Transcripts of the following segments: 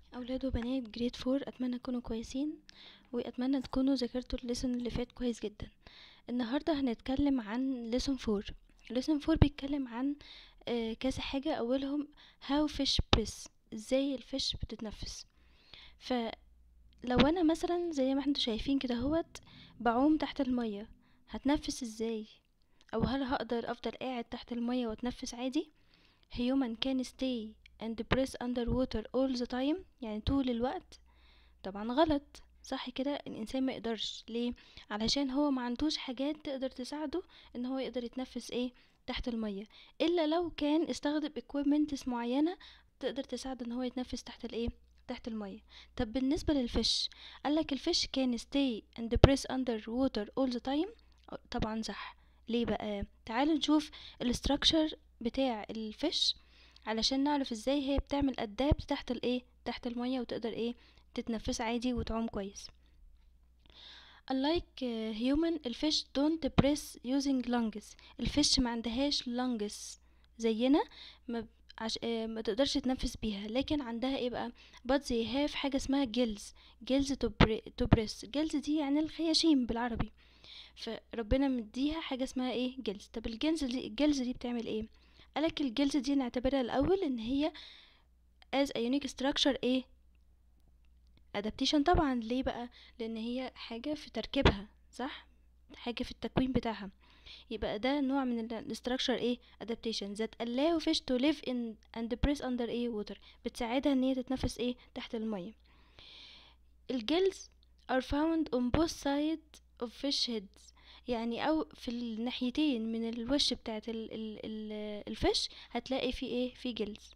اولاد وبنات جريد فور اتمنى تكونوا كويسين واتمنى تكونوا ذاكرتوا الليسون اللي فات كويس جدا النهارده هنتكلم عن ليسون فور ليسون فور بيتكلم عن آه، كذا حاجه اولهم how fish breathe ازاي الفيش بتتنفس فلو انا مثلا زي ما انتوا شايفين كده هوت بعوم تحت الميه هتنفس ازاي او هل هقدر افضل قاعد تحت الميه واتنفس عادي human can stay and breathe underwater all the time يعني طول الوقت طبعا غلط صح كده الانسان ما يقدرش ليه علشان هو ما عندوش حاجات تقدر تساعده ان هو يقدر يتنفس ايه تحت المية الا لو كان استخدم equipments معينة تقدر تساعده ان هو يتنفس تحت الايه تحت المية طب بالنسبة للفش قالك الفش كان stay and breathe under water all the time طبعا صح ليه بقى تعالوا نشوف الاستراكشر بتاع الفش علشان نعرف ازاي هي بتعمل ادابت تحت الايه تحت المية وتقدر ايه تتنفس عادي وتعوم كويس unlike uh, human الفيش don't breathe using lungs الفيش ما عندهاش lungs زينا ما ب- عش... آه، ما تقدرش تنفس بيها لكن عندها ايه بقى but they have حاجة اسمها gills gills to, bre- to breathe gills دي يعني الخياشيم بالعربي فربنا مديها حاجة اسمها ايه جلز طب الجلز دي الجلز دي بتعمل ايه قالك الجلز دي نعتبرها الاول ان هي as a unique structure ايه adaptation طبعا ليه بقى لان هي حاجة في تركيبها صح حاجة في التكوين بتاعها يبقى ده نوع من ال structure ايه adaptation that allow fish to live in and breathe under ايه water بتساعدها ان هي تتنفس ايه تحت المية الجلز are found on both sides of fish heads يعني او في الناحيتين من الوش بتاعت ال ال ال الفش هتلاقي في ايه في جلز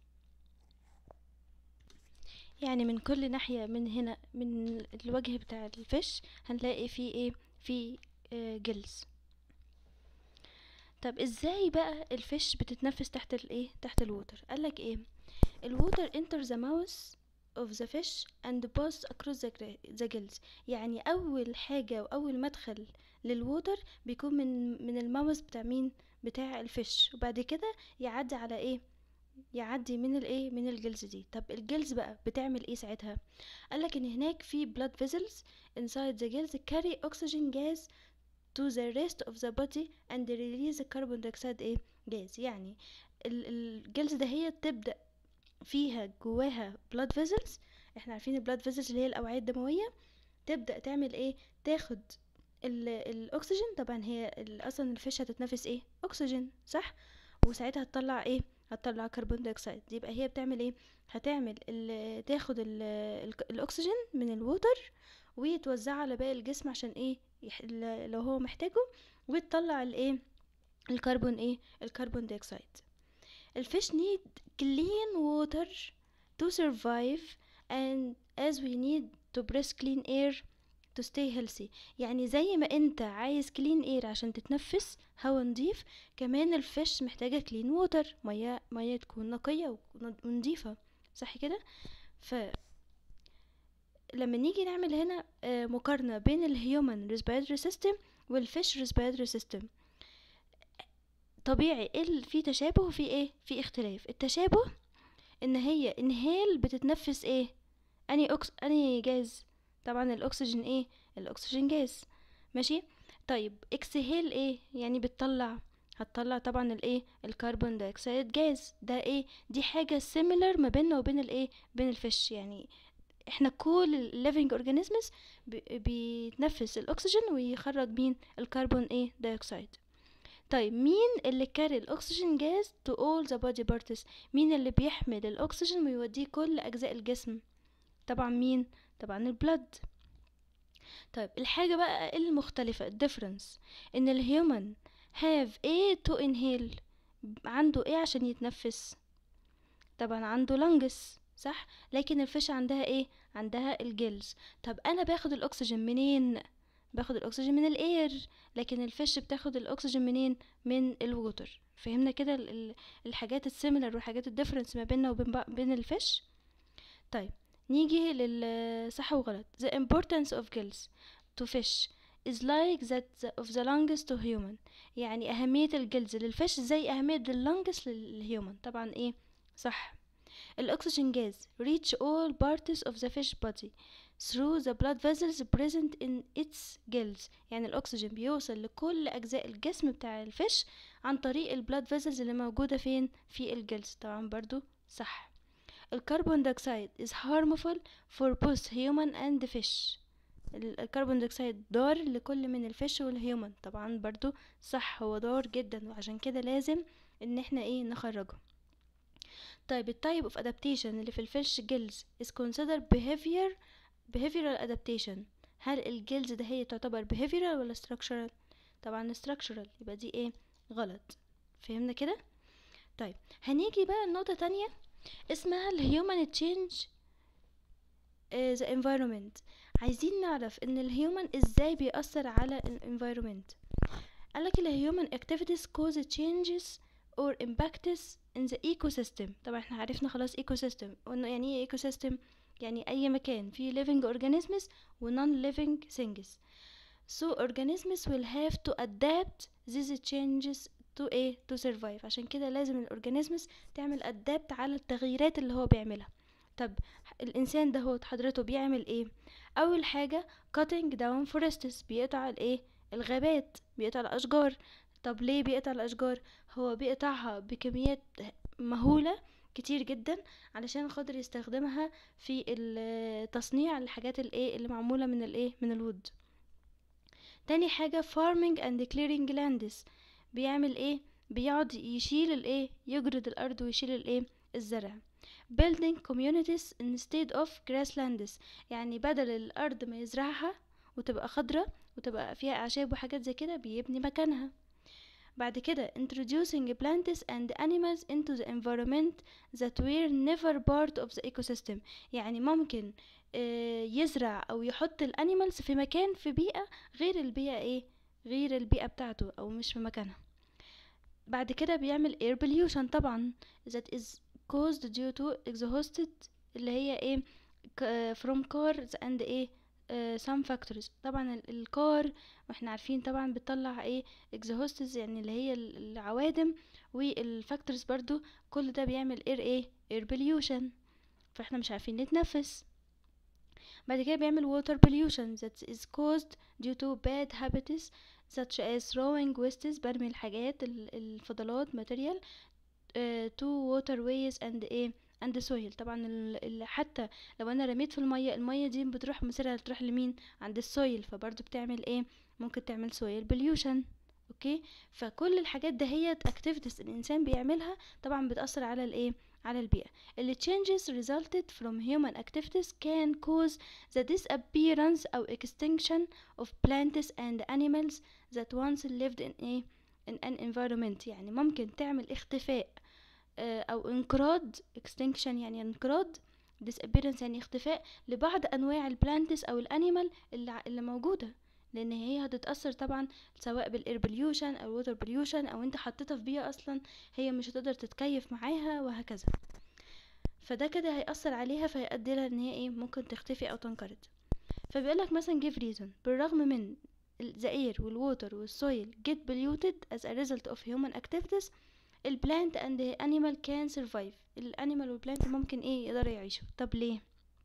يعني من كل ناحية من هنا من الوجه بتاع الفش هنلاقي فيه ايه في آه، جلز طب ازاي بقى الفش بتتنفس تحت الايه تحت الووتر قالك ايه الووتر enters the mouth of the fish and pass across the, gra- the gills يعني اول حاجة واول مدخل للووتر بيكون من من الماوس بتاع مين بتاع الفش وبعد كده يعدي على ايه يعدي من الايه من الجلز دي طب الجلز بقى بتعمل ايه ساعتها قالك ان هناك في blood vessels inside the gills carry oxygen gas to the rest of the body and release carbon dioxide ايه gas يعني ال- الجلز ده هي تبدأ فيها جواها blood vessels احنا عارفين البلاد فيزلز اللي هي الاوعية الدموية تبدأ تعمل ايه تاخد ال- الاكسجين طبعا هي ال- اصلا الفيش هتتنفس ايه اكسجين صح وساعتها هتطلع ايه هتطلع كربون دايوكسيد يبقى هي بتعمل ايه هتعمل ال- تاخد ال- ال- الاكسجين من الووتر وتوزعه على باقي الجسم عشان ايه يح- ل- لو هو محتاجه وتطلع الايه الكربون ايه الكربون دايوكسيد الفيش need clean water to survive and as we need to breathe clean air to stay healthy يعني زي ما انت عايز كلين اير عشان تتنفس هوا نضيف كمان الفيش محتاجة كلين ووتر مياه مياه تكون نقية ون- ونضيفة صح كده ف لما نيجي نعمل هنا آه، مقارنة بين الهيومن ريسبيراتوري سيستم والفيش ريسبيراتوري سيستم طبيعي ايه ال- في تشابه وفي ايه في اختلاف التشابه ان هي انهيل بتتنفس ايه اني أكس... اني جاز طبعا الاكسجين ايه الاكسجين جاز ماشي طيب اكسهيل ايه يعني بتطلع هتطلع طبعا الايه الكربون دايوكسيد جاز ده ايه دي حاجه سيميلر ما بيننا وبين الايه بين الفيش يعني احنا كل الليفينج اورجانيزمز بيتنفس الاكسجين ويخرج مين الكربون ايه دايوكسيد طيب مين اللي كاري الاكسجين جاز to all the body parts مين اللي بيحمل الاكسجين ويوديه كل اجزاء الجسم طبعا مين طبعا البلد طيب الحاجة بقى المختلفة الديفرنس ان الهيومن have ايه to inhale عنده ايه عشان يتنفس طبعا عنده lungs صح لكن الفيش عندها ايه عندها الجلز طب انا باخد الاكسجين منين باخد الاكسجين من الاير لكن الفيش بتاخد الاكسجين منين من الووتر فهمنا كده ال- ال- الحاجات السيميلر والحاجات الديفرنس ما بيننا وبين بق- بين الفيش طيب نيجي للصح وغلط the importance of gills to fish is like that the- of the lungs to human يعني أهمية الجلز للفيش زي أهمية اللنجز للهيومن طبعا ايه صح الأكسجين gas reach all parts of the fish body through the blood vessels present in its gills يعني الأكسجين بيوصل لكل أجزاء الجسم بتاع الفيش عن طريق البلاد فيسلز اللي موجودة فين في الجلز طبعا برضو صح الكربون دioxide is harmful for both human and fish ال- الكربون دioxide ضار لكل من الفيش والهيومن طبعا برضو صح هو ضار جدا وعشان كده لازم ان احنا ايه نخرجه طيب التايب اوف adaptation اللي في الفيش جيلز is considered behavior behavioral adaptation هل الجيلز ده هي تعتبر behavioral ولا structural طبعا structural يبقى دي ايه غلط فهمنا كده طيب هنيجي بقى لنقطة تانية اسمها الهيومن تشينج ذا environment عايزين نعرف ان الهيومن ازاي بيأثر على الانفيرومنت قالك الهيومن activities cause changes or impacts in the ecosystem طبعا احنا عرفنا خلاص ecosystem وانه يعني ايه ecosystem يعني اي مكان فيه living organisms و non living things so organisms will have to adapt these changes to ايه to survive عشان كده لازم الاورجانيزمز تعمل adapt على التغييرات اللي هو بيعملها طب الانسان ده هو حضرته بيعمل ايه اول حاجه cutting down forests بيقطع الايه الغابات بيقطع الاشجار طب ليه بيقطع الاشجار هو بيقطعها بكميات مهوله كتير جدا علشان خاطر يستخدمها في ال- تصنيع الحاجات الايه اللي معموله من الايه من الوود تاني حاجه farming and clearing lands بيعمل ايه بيقعد يشيل الايه يجرد الارض ويشيل الايه الزرع building communities instead of grasslands يعني بدل الارض ما يزرعها وتبقى خضرة وتبقى فيها اعشاب وحاجات زي كده بيبني مكانها بعد كده introducing plants and animals into the environment that were never part of the ecosystem يعني ممكن آه، يزرع او يحط الانيمالز في مكان في بيئة غير البيئة ايه غير البيئة بتاعته او مش في مكانها بعد كده بيعمل air pollution طبعا that is caused due to exhausted اللي هي ايه ك- from cars and ايه آه some factors طبعا ال- الكار واحنا عارفين طبعا بتطلع ايه exhausts يعني اللي هي ال- العوادم والفاكتورز برضو كل ده بيعمل air ايه air pollution فاحنا مش عارفين نتنفس بعد كده بيعمل water pollution that is caused due to bad habits such as throwing wastes برمي الحاجات ال- الفضلات material uh, to waterways and ايه and soil طبعا ال- ال- حتى لو انا رميت في المية المية دي بتروح مصيرها تروح لمين عند السويل فبرضو بتعمل ايه ممكن تعمل soil pollution اوكي فكل الحاجات دهيت activities الانسان بيعملها طبعا بتأثر على الايه على البيئة اللي changes resulted from human activities can cause the disappearance أو extinction of plants and animals that once lived in a in an environment يعني ممكن تعمل اختفاء آه، أو انقراض extinction يعني انقراض disappearance يعني اختفاء لبعض أنواع البلانتس أو الأنيمال اللي, ع- اللي موجودة لأن هي هتتأثر طبعا سواء بالاير بوليوشن أو ووتر بوليوشن أو انت حطيتها في بيئة أصلا هي مش هتقدر تتكيف معاها وهكذا فده كده هيأثر عليها فيؤدي لها ان هي ايه ممكن تختفي او تنقرض فبيقولك مثلا give reason بالرغم من ال- the air والwater والsoil get polluted as a result of human activities ال plant and the animal can survive الانيمال والبلانت ممكن ايه يقدروا يعيشوا طب ليه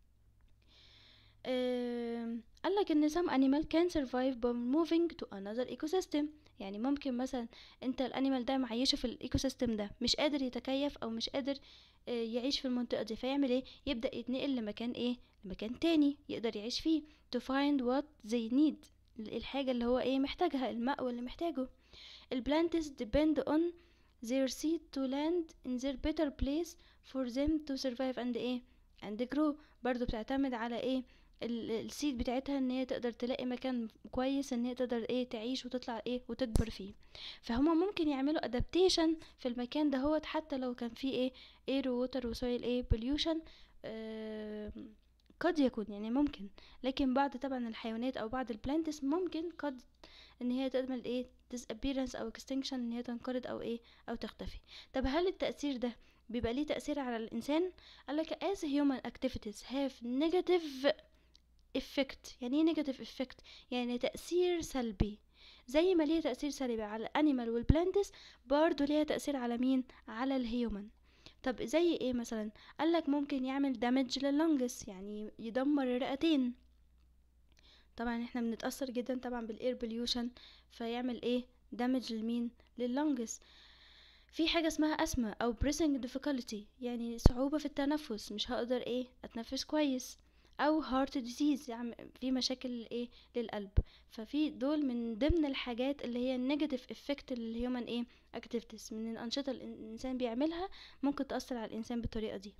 آم، قالك ان some animal can survive by moving to another ecosystem يعني ممكن مثلا انت الانيمال ده معيشه في الايكو سيستم ده مش قادر يتكيف او مش قادر آه، يعيش في المنطقة دي فيعمل ايه يبدأ يتنقل لمكان ايه لمكان تاني يقدر يعيش فيه to find what they need الحاجة اللي هو ايه محتاجها المأوى اللي محتاجه البلانتس depend on their seed to land in their better place for them to survive and ايه and grow برضو بتعتمد على ايه ال- السيد بتاعتها ان هي تقدر تلاقي مكان كويس ان هي تقدر ايه تعيش وتطلع ايه وتكبر فيه فهما ممكن يعملوا adaptation في المكان ده هو حتى لو كان فيه ايه air ووتر وسويل ايه pollution آه قد يكون يعني ممكن لكن بعض طبعا الحيوانات او بعض البلانتس ممكن قد ان هي تعمل ايه disappearance او extinction ان هي تنقرض او ايه او تختفي طب هل التأثير ده بيبقى ليه تأثير على الإنسان قالك as human activities have negative effect يعني ايه negative effect يعني تأثير سلبي زي ما ليه تأثير سلبي على الانيمال والبلانتس برضو ليها تأثير على مين على الهيومن طب زي ايه مثلا قالك ممكن يعمل دامج لللنجس يعني يدمر الرئتين طبعا احنا بنتأثر جدا طبعا بالاير بوليوشن فيعمل ايه دامج لمين لللنجس في حاجة اسمها أسمة أو breathing difficulty يعني صعوبة في التنفس مش هقدر ايه أتنفس كويس أو heart disease يعني في مشاكل ايه للقلب ففي دول من ضمن الحاجات اللي هي النيجاتيف افكت للهيومن ايه activities من الأنشطة اللي الإنسان بيعملها ممكن تأثر على الإنسان بالطريقة دي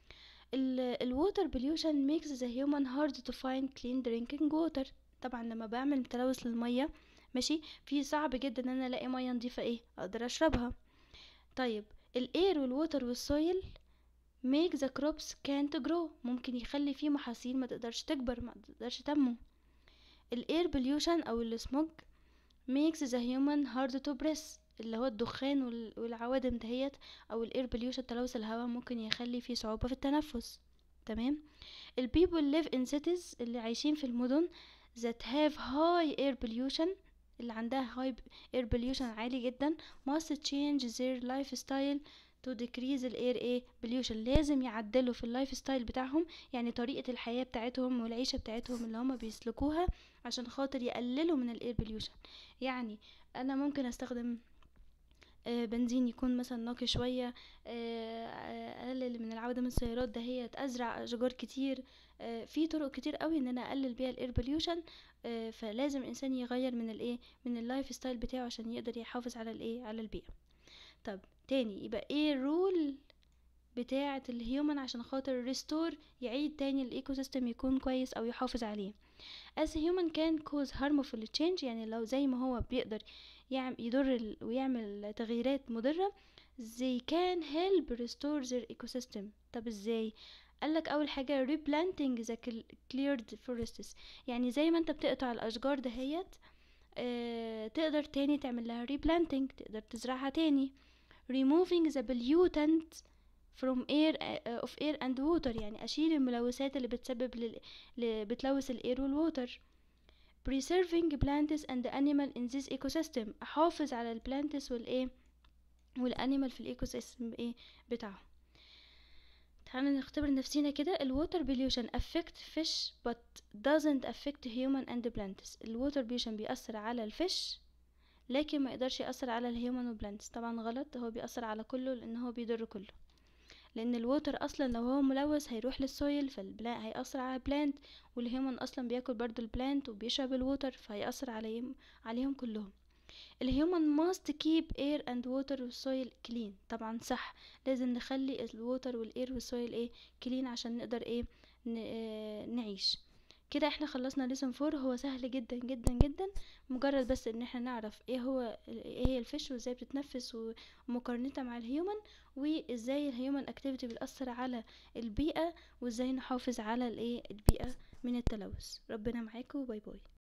الووتر pollution makes the human hard to find clean drinking water طبعا لما بعمل تلوث للمية ماشي في صعب جدا ان انا الاقي مية نظيفة ايه اقدر اشربها طيب الاير والووتر والسويل make the crops can't grow ممكن يخلي فيه محاصيل ما تقدرش تكبر ما تقدرش تنمو الاير pollution او السموج makes the human hard to breathe اللي هو الدخان والعوادم دهيت او الاير pollution تلوث الهواء ممكن يخلي فيه صعوبة في التنفس تمام ال people live in cities اللي عايشين في المدن that have high air pollution اللي عندها high air pollution عالي جدا must change their lifestyle to decrease ال air ايه pollution لازم يعدلوا في اللايف ستايل بتاعهم يعني طريقة الحياة بتاعتهم والعيشة بتاعتهم اللي هما بيسلكوها عشان خاطر يقللوا من الاير pollution يعني انا ممكن استخدم آه بنزين يكون مثلا نقي شوية آه اقلل من العودة من السيارات دهيت ازرع اشجار كتير آه في طرق كتير قوي ان انا اقلل بيها الاير بوليوشن فلازم الانسان يغير من الايه من اللايف ستايل بتاعه عشان يقدر يحافظ على الايه على البيئة طب تاني يبقى ايه الرول بتاعة الهيومن عشان خاطر ريستور يعيد تاني الايكو سيستم يكون كويس او يحافظ عليه as a human can cause harmful change يعني لو زي ما هو بيقدر يضر ويعمل تغييرات مضرة they can help restore their ecosystem طب ازاي قالك اول حاجة replanting the cleared forests يعني زي ما انت بتقطع الاشجار دهيت اه تقدر تاني تعمل لها replanting تقدر تزرعها تاني removing the pollutant from air uh, of air and water يعني اشيل الملوثات اللي بتسبب لل... ل... بتلوث الاير والووتر preserving plants and animal in this ecosystem احافظ على البلانتس والايه والانيمال في الايكو سيستم ايه بتاعهم تعالى نختبر نفسينا كده الووتر pollution affect fish but doesn't affect human and plants الووتر pollution بيأثر على الفيش لكن ما يقدرش يأثر على الهيومن والبلانتس طبعا غلط هو بيأثر على كله لان هو بيضر كله لان الووتر اصلا لو هو ملوث هيروح للسويل فالبلان هيأثر على البلانت والهيومن اصلا بياكل برضو البلانت وبيشرب الووتر فهيأثر عليهم عليهم كلهم الهيومن must keep air and water والسويل clean طبعا صح لازم نخلي الووتر والاير والسويل ايه clean عشان نقدر ايه نعيش كده احنا خلصنا ليسون فور هو سهل جدا جدا جدا مجرد بس ان احنا نعرف ايه هو ايه هي الفيش وازاي بتتنفس ومقارنتها مع الهيومن وازاي الهيومن اكتيفيتي بتأثر على البيئة وازاي نحافظ على الايه البيئة من التلوث ربنا معاكم باي باي